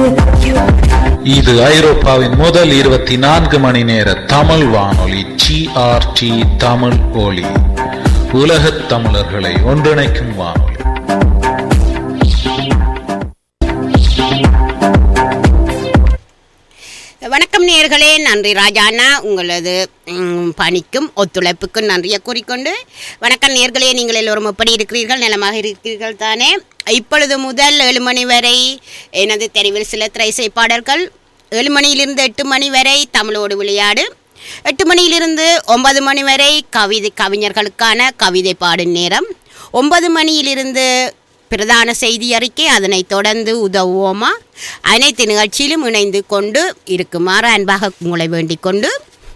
இது ஐரோப்பாவின் முதல் இருபத்தி நான்கு மணி நேர தமிழ் வானொலி ஜிஆர்டி தமிழ் ஒலி உலகத் தமிழர்களை ஒன்றிணைக்கும் வானொலி வணக்கம் நேர்களே நன்றி ராஜாண்ணா உங்களது ம், பணிக்கும் ஒத்துழைப்புக்கும் நன்றியை கூறிக்கொண்டு வணக்கம் நேர்களே நீங்கள் எல்லோரும் எப்படி இருக்கிறீர்கள் நலமாக இருக்கிறீர்கள் தானே இப்பொழுது முதல் ஏழு மணி வரை எனது தெருவில் சில திரைசை பாடல்கள் ஏழு மணியிலிருந்து எட்டு மணி வரை தமிழோடு விளையாடு எட்டு மணியிலிருந்து ஒன்பது மணி வரை கவிதை கவிஞர்களுக்கான கவிதை பாடும் நேரம் ஒன்பது மணியிலிருந்து பிரதான செய்தி அறிக்கை அதனைத் தொடர்ந்து உதவுவோமா அனைத்து நிகழ்ச்சியிலும் இணைந்து கொண்டு இருக்குமாறு அன்பாக உங்களை வேண்டிக் கொண்டு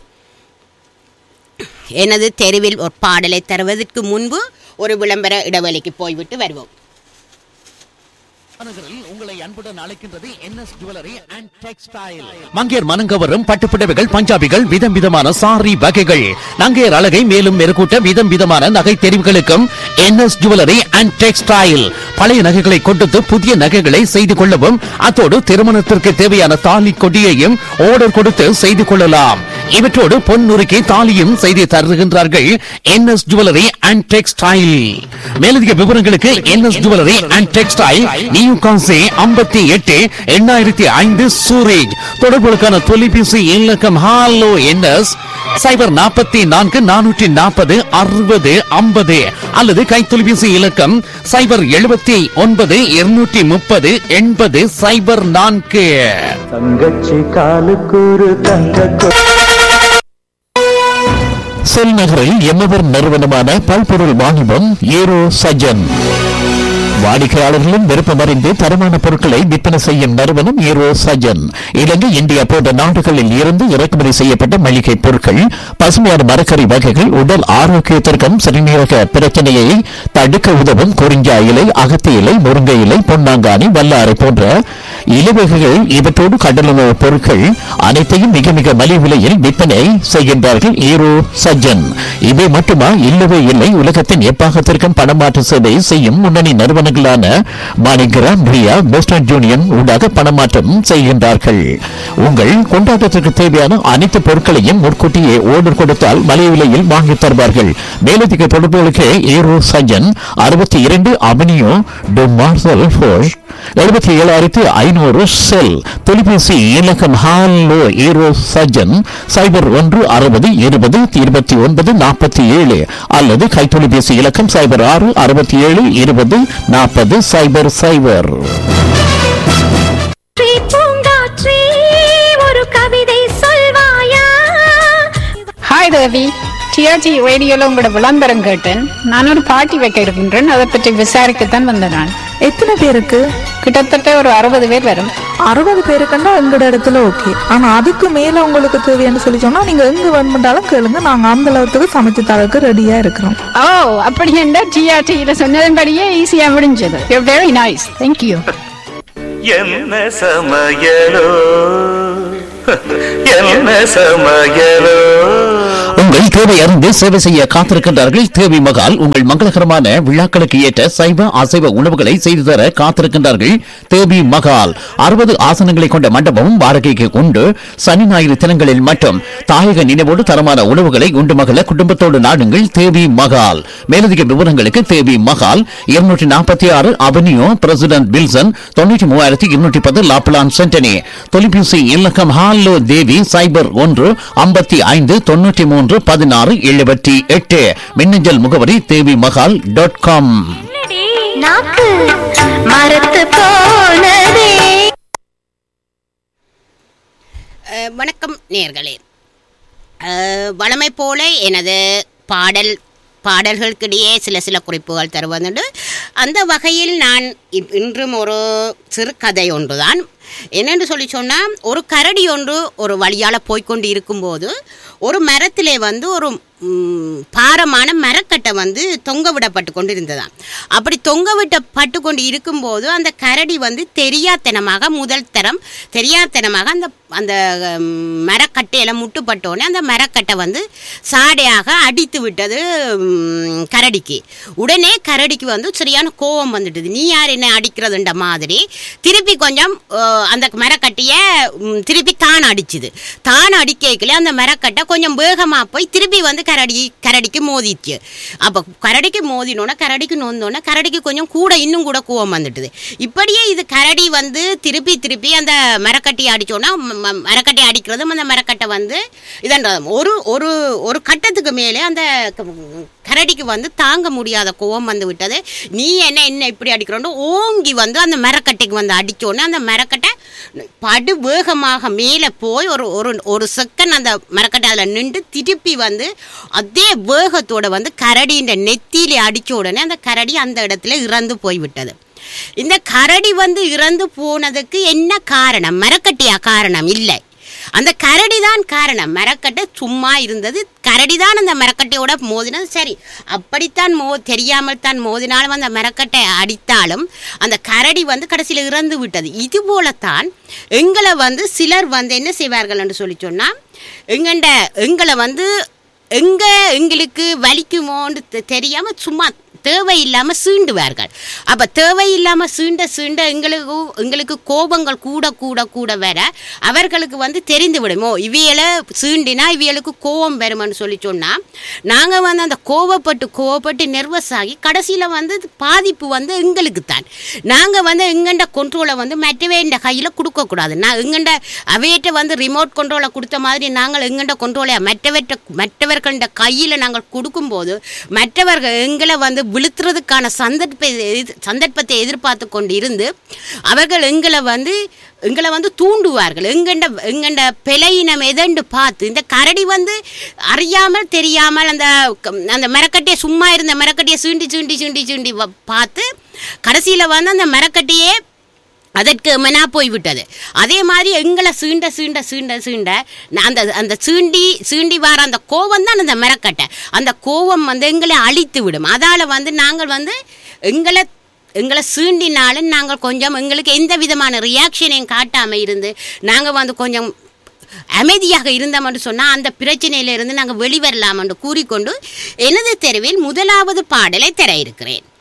எனது தெருவில் ஒரு பாடலை தருவதற்கு முன்பு ஒரு விளம்பர இடைவெளிக்கு போய்விட்டு வருவோம் மாநகரில் உங்களை அன்புடன் அழைக்கின்றது என்எஸ் ஜுவல்லரி அண்ட் டெக்ஸ்டைல் மங்கேர் மனங்கவரும் பட்டுப்புடவைகள் பஞ்சாபிகள் விதம் விதமான சாரி வகைகள் நங்கேர் அழகை மேலும் மெருகூட்ட விதம் விதமான நகை தெரிவுகளுக்கும் என்எஸ் ஜுவல்லரி அண்ட் டெக்ஸ்டைல் பழைய நகைகளை கொடுத்து புதிய நகைகளை செய்து கொள்ளவும் அத்தோடு திருமணத்திற்கு தேவையான தாலி கொடியையும் ஆர்டர் கொடுத்து செய்து கொள்ளலாம் இவற்றோடு பொன் நுறுக்கி தாலியும் செய்து தருகின்றார்கள் என்எஸ் ஜுவல்லரி அண்ட் டெக்ஸ்டைல் மேலதிக விவரங்களுக்கு NS jewellery and textile new கான்சி ஐம்பத்தி எட்டு எண்ணாயிரத்தி ஐந்து சூரேஜ் தொடர்புகளுக்கான தொலைபேசி இலக்கம் ஹாலோ என்எஸ் சைபர் நாற்பத்தி நான்கு நானூற்றி நாற்பது அறுபது ஐம்பது அல்லது கைத்தொலைபேசி இலக்கம் சைபர் எழுபத்தி ஒன்பது இருநூற்றி முப்பது எண்பது சைபர் நான்கு தங்கச்சி காலுக்கூறு தங்க செல் நகரில் எம்மவர் நிறுவனமான பல்பொருள் வாணிபம் ஏரோ சஜன் வாடிக்கையாளர்களும் விருப்பமறிந்து தரமான பொருட்களை விற்பனை செய்யும் நிறுவனம் ஏரோ சஜன் இலங்கை இந்தியா போன்ற நாடுகளில் இருந்து இறக்குமதி செய்யப்பட்ட மளிகை பொருட்கள் பசுமையான மரக்கறி வகைகள் உடல் ஆரோக்கியத்திற்கும் சிறுநீரக பிரச்சனையை தடுக்க உதவும் குறிஞ்சா இலை அகத்தி இலை முருங்கை இலை பொன்னாங்கானி வல்லாறு போன்ற இலவகைகள் இவற்றோடு கடலுணவு பொருட்கள் அனைத்தையும் மிக மிக மலிவு விலையில் விற்பனை செய்கின்றார்கள் ஈரோ சஜ்ஜன் இவை மட்டுமா இல்லவே இல்லை உலகத்தின் எப்பாகத்திற்கும் பணமாற்று சேவை செய்யும் முன்னணி நிறுவனங்களான மாணிகிராம் ரியா வெஸ்டர்ன் யூனியன் ஊடாக பணமாற்றம் செய்கின்றார்கள் உங்கள் கொண்டாட்டத்திற்கு தேவையான அனைத்து பொருட்களையும் முன்கூட்டியே ஓர்டர் கொடுத்தால் மலிவு விலையில் வாங்கித் தருவார்கள் மேலதிக தொடர்புகளுக்கு ஈரோ சஜ்ஜன் அறுபத்தி இரண்டு அவனியோ டு மார்சல் ஃபோஷ் எழுபத்தி ஏழாயிரத்தி ஐநூறு செல் தொலைபேசி இலக்கம் ஹாலோ ஈரோ சஜன் சைபர் ஒன்று அறுபது இருபது இருபத்தி ஒன்பது நாற்பத்தி ஏழு அல்லது கைத்தொலைபேசி இலக்கம் சைபர் ஆறு அறுபத்தி ஏழு இருபது நாற்பது சைபர் சைபர் பூங்காற்றே, பூங்காற்றே, ஒரு கவிதை சொல்வாயா ஹாய் தேவி டிஆர்ஜி ரேடியோல உங்களோட விளம்பரம் கேட்டேன் நான் ஒரு பார்ட்டி வைக்க இருக்கின்றேன் அதை பற்றி விசாரிக்கத்தான் வந்தேன் நான் எத்தனை பேருக்கு கிட்டத்தட்ட ஒரு அறுபது பேர் வரும் அறுபது பேருக்குன்னா எங்களோட இடத்துல ஓகே ஆனா அதுக்கு மேல உங்களுக்கு தேவைன்னு சொல்லி சொன்னா நீங்க எங்க வேணுமெண்டாலும் கேளுங்க நாங்க அந்த அளவுக்கு சமைச்சு தரக்கு ரெடியா இருக்கிறோம் ஓ அப்படி என்ன டிஆர்டியில சொன்னதன்படியே ஈஸியா முடிஞ்சது வெரி நைஸ் தேங்க்யூ என்ன சமையலோ என்ன சமையலோ உங்கள் தேவை அறிந்து சேவை செய்ய காத்திருக்கின்றார்கள் தேவி மகால் உங்கள் மங்களகரமான விழாக்களுக்கு ஏற்ற சைவ அசைவ உணவுகளை செய்து தர காத்திருக்கின்றார்கள் தேவி மகால் அறுபது ஆசனங்களை கொண்ட மண்டபமும் வாடகைக்கு உண்டு சனி ஞாயிறு தினங்களில் மட்டும் தாயக நினைவோடு தரமான உணவுகளை உண்டு மகள குடும்பத்தோடு நாடுங்கள் தேவி மகால் மேலதிக விவரங்களுக்கு தேவி மகால் இருநூற்றி நாற்பத்தி ஆறு அவென்யூ பிரசிடென்ட் வில்சன் தொண்ணூற்றி மூவாயிரத்தி இருநூற்றி பத்து லாப்லான் சென்டனி தொலைபேசி இலக்கம் ஹாலோ தேவி சைபர் ஒன்று ஐம்பத்தி ஐந்து தொண்ணூற்றி மூன்று பதினாறு எழுபத்தி எட்டு மின்னஞ்சல் முகவரி தேவி மகால் டாட் காம் நாக்கு மரத்து போனதே அஹ், வணக்கம் நேர்களே வளமை போல எனது பாடல் பாடல்களுக்கிடையே சில சில குறிப்புகள் தருவதுண்டு அந்த வகையில் நான் இப்- இன்றும் ஒரு சிறு கதை ஒன்றுதான் என்னென்று சொல்லி சொன்னால் ஒரு கரடி ஒன்று ஒரு வழியால் போய்க்கொண்டு இருக்கும்போது ஒரு மரத்திலே வந்து ஒரு ம், பாரமான மரக்கட்டை வந்து தொங்க விடப்பட்டு கொண்டு இருந்ததாம் அப்படி தொங்க விடப்பட்டு கொண்டு இருக்கும்போது அந்த கரடி வந்து தெரியாத்தனமாக முதல் தரம் தெரியாத்தனமாக அந்த அந்த ம், மரக்கட்டையில முட்டுப்பட்டோடனே அந்த மரக்கட்டை வந்து சாடையாக அடித்து விட்டது ம், கரடிக்கு உடனே கரடிக்கு வந்து சரியான கோபம் வந்துட்டுது நீ யார் என்ன அடிக்கிறதுன்ற மாதிரி திருப்பி கொஞ்சம் அஹ், அந்த மரக்கட்டைய ம், திருப்பி தான் அடிச்சுது தான் அடிக்கல அந்த மரக்கட்டை கொஞ்சம் வேகமாக போய் திருப்பி வந்து கரடி கரடிக்கு மோதிச்சு அப்போ கரடிக்கு மோதினோன்னா கரடிக்கு நோந்தோன்னா கரடிக்கு கொஞ்சம் கூட இன்னும் கூட கோவம் வந்துட்டுது இப்படியே இது கரடி வந்து திருப்பி திருப்பி அந்த மரக்கட்டையை அடிச்சோன்னா ம- ம- மரக்கட்டையை அடிக்கிறதும் அந்த மரக்கட்டை வந்து இதன்றதும் ஒரு ஒரு ஒரு கட்டத்துக்கு மேலே அந்த க- கரடிக்கு வந்து தாங்க முடியாத கோவம் வந்து விட்டது நீ என்ன என்ன இப்படி அடிக்கிறோன்னு ஓங்கி வந்து அந்த மரக்கட்டைக்கு வந்து அடிச்சோன்னே அந்த மரக்கட்டை படு வேகமாக மேலே போய் ஒரு ஒரு ஒரு செகண்ட் அந்த மரக்கட்டை அதில் நின்று திருப்பி வந்து அதே வேகத்தோட வந்து கரடின்ற நெத்தியில அடிச்ச உடனே அந்த கரடி அந்த இடத்துல இறந்து போய்விட்டது இந்த கரடி வந்து இறந்து போனதுக்கு என்ன காரணம் மரக்கட்டியா காரணம் இல்லை அந்த கரடி தான் காரணம் மரக்கட்டை சும்மா இருந்தது கரடி தான் அந்த மரக்கட்டையோட மோதினது சரி அப்படித்தான் மோ தெரியாமல் தான் மோதினாலும் அந்த மரக்கட்டை அடித்தாலும் அந்த கரடி வந்து கடைசியில் இறந்து விட்டது இது போலத்தான் எங்களை வந்து சிலர் வந்து என்ன செய்வார்கள் என்று சொல்லி சொன்னால் எங்கண்ட எங்களை வந்து எங்க எங்களுக்கு வலிக்குமோன்னு தெ- தெரியாம சும்மா தேவையில்லாம சீண்டுவார்கள் அப்ப தேவையில்லாம சீண்ட சீண்ட எங்களுக்கு எங்களுக்கு கோபங்கள் கூட கூட கூட வர அவர்களுக்கு வந்து தெரிந்து விடுமோ இவியலை சீண்டினா இவியலுக்கு கோபம் வரும்னு சொல்லி சொன்னா நாங்க வந்து அந்த கோவப்பட்டு கோவப்பட்டு நெர்வஸ் ஆகி கடைசியில வந்து இது பாதிப்பு வந்து எங்களுக்கு தான் நாங்க வந்து எங்கண்ட கொண்ட்ரோலை வந்து மற்றவேண்ட கையில கொடுக்க கூடாது நான் எங்கண்ட அவையிட்ட வந்து ரிமோட் கண்ட்ரோலை கொடுத்த மாதிரி நாங்கள் எங்கண்ட கொண்ட்ரோலை மற்றவற்ற மற்றவர்கள்ட கையில் நாங்கள் கொடுக்கும்போது மற்றவர்கள் எங்களை வந்து விழுத்துறதுக்கான சந்தர்ப்ப எதிர்- சந்தர்ப்பத்தை எதிர்பார்த்து கொண்டு இருந்து அவர்கள் எங்களை வந்து எங்களை வந்து தூண்டுவார்கள் எங்கண்ட எங்கண்ட பிழையினம் எதண்டு பார்த்து இந்த கரடி வந்து அறியாமல் தெரியாமல் அந்த அந்த மரக்கட்டையை சும்மா இருந்த மரக்கட்டையை சீண்டி சீண்டி சீண்டி சீண்டி வ- பார்த்து கடைசியில் வந்து அந்த மரக்கட்டையே அதற்கு மெனா போய்விட்டது அதே மாதிரி எங்களை சீண்ட சீண்ட சீண்ட சீண்ட ந- அந்த அந்த சீண்டி சீண்டி வர அந்த கோவம் தான் அந்த மரக்கட்டை அந்த கோவம் வந்து எங்களை அழித்து விடும் அதால் வந்து நாங்கள் வந்து எங்களை எங்களை சீண்டினாலும் நாங்கள் கொஞ்சம் எங்களுக்கு எந்த விதமான ரியாக்ஷனையும் காட்டாமல் இருந்து நாங்கள் வந்து கொஞ்சம் அமைதியாக இருந்தோம்னு சொன்னால் அந்த பிரச்சனையிலிருந்து நாங்கள் வெளிவரலாம் என்று கூறிக்கொண்டு எனது தெருவில் முதலாவது பாடலை தர இருக்கிறேன்